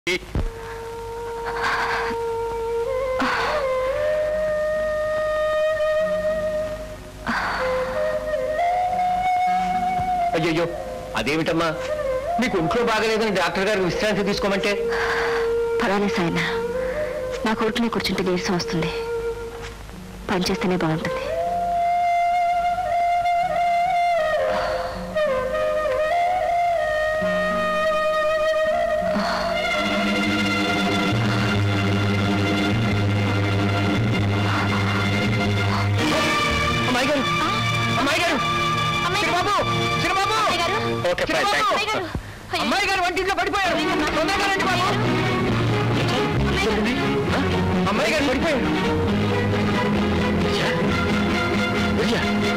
అయ్యయ్యో అదేమిటమ్మా మీకు ఒంట్లో బాగలేదని డాక్టర్ గారు విశ్రాంతి తీసుకోమంటే పర్వాలేదు సాయన నా కొడుకునే కూర్చుంటే నీరసం వస్తుంది పని చేస్తేనే బాగుంటుంది అమ్మాయి గారు అమ్మాయి గారు Chirababu Chirababu okay fine thank అమ్మాయి గారు వంటింట్లో పడిపోయారు తొందరగా రండి బాబు ఏంటండి? ఆ? అమ్మాయి గారు పడిపోయారు విజయ? విజయ?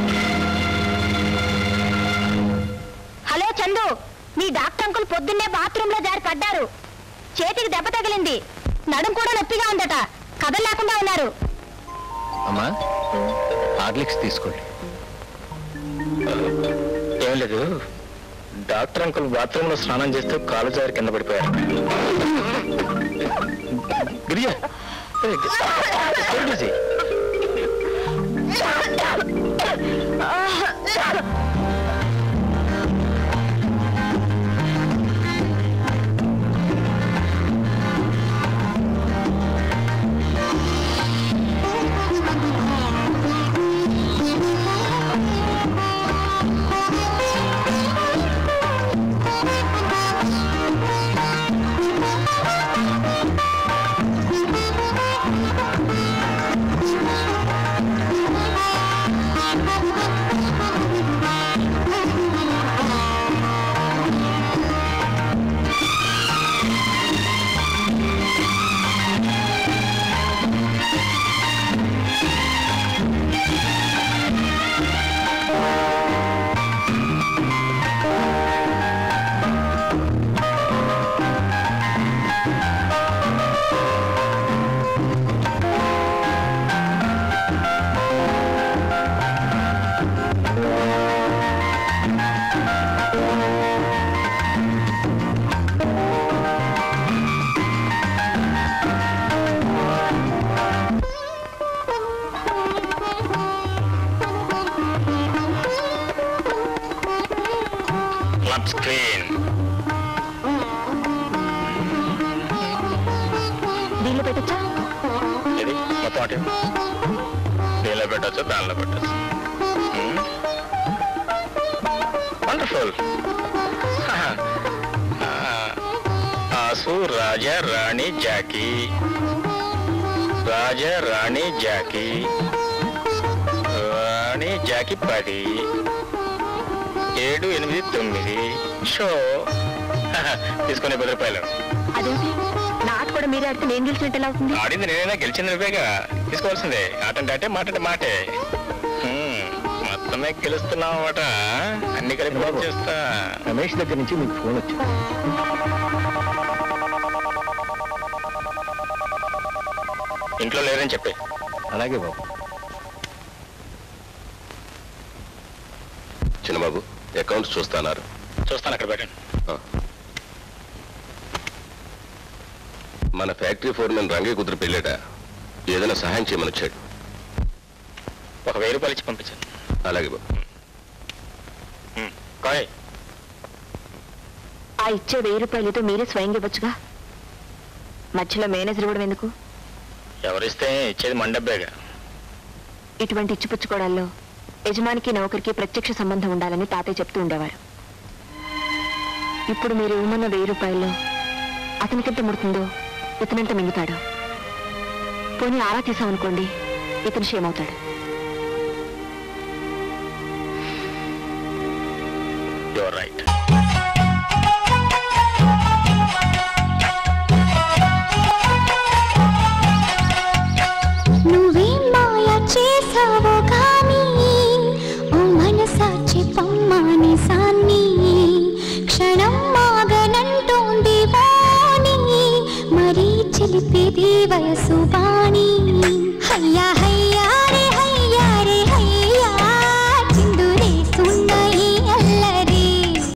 హలో చందు మీ డాక్టర్ అంకుల్ పొద్దున్నే బాత్రూమ్ లో జారి పడ్డారు చేతికి దెబ్బ తగిలింది నడుం కూడా నొప్పిగా ఉందట కదలలేకుండా ఉన్నారు అమ్మా హార్లిక్స్ తీసుకోండి ఏం లేదు డాక్టర్ అంకుల్ బాత్రూమ్ లో స్నానం చేస్తూ కాలు జారి కింద పడిపోయారు గిరిజ ఏయ్, గి- ఏంటిది? క్లబ్ స్క్రీన్ దీనిలో పెట్టచ్చా ఇది మొత్తం అటు దీనిలో పెట్టచ్చు దానిలో పెట్టచ్చు వండర్ఫుల్ ఆసు రాజా రాణి జాకీ రాజా రాణి జాకీ రాణి జాకీ పది ఏడు ఎనిమిది తొమ్మిది షో తీసుకునే పది రూపాయలు అదేంటి నా ఆట కూడా మీరే ఆడితే నేను గెలిచినట్టు ఎలా అవుతుంది ఆడింది నేనైనా గెలిచింది నువ్వేగా తీసుకోవాల్సిందే ఆట అంటే అంటే మాట అంటే మాటే హ్మ్, మొత్తమే గెలుస్తున్నావు అట అన్ని కలిపి చేస్తా రమేష్ దగ్గర నుంచి మీకు ఫోన్ వచ్చింది ఇంట్లో లేరని చెప్పి అలాగే బాబు చిన్నబాబు అకౌంట్స్ చూస్తున్నారు చూస్తాను అక్కడ పెట్టండి మన ఫ్యాక్టరీ ఫోర్మెన్ రంగే కుదురు పెళ్ళాట ఏదైనా సహాయం చేయమని వచ్చాడు ఒక వెయ్యి రూపాయలు ఇచ్చి పంపించాను అలాగే బాబు హ్మ్, కాయ్ ఆ ఇచ్చే వెయ్యి రూపాయలు ఏదో మీరే స్వయంగా ఇవ్వచ్చుగా మధ్యలో మేనేజర్ ఇవ్వడం ఎందుకు ఎవరిస్తే ఇచ్చేది మండబ్బేగా ఇటువంటి ఇచ్చిపుచ్చుకోవడాల్లో యజమానికి నౌకరికి ప్రత్యక్ష సంబంధం ఉండాలని తాతయ్య చెప్తూ ఉండేవారు ఇప్పుడు మీరు ఇవ్వమన్న వెయ్యి రూపాయల్లో అతనికెంత ముడుతుందో ఇతనెంత మింగుతాడు పోనీ ఆరా తీసామనుకోండి ఇతను క్షేమవుతాడు యువర్ రైట్ నువ్వేం మాయ చేసావో కానీ ఓ మనసాచి పమ్మాని సాన్ని క్షణం మాగనంటోంది వాణి మరీ చిలిపేది వయసు బాణి హయ్యా హయ్యా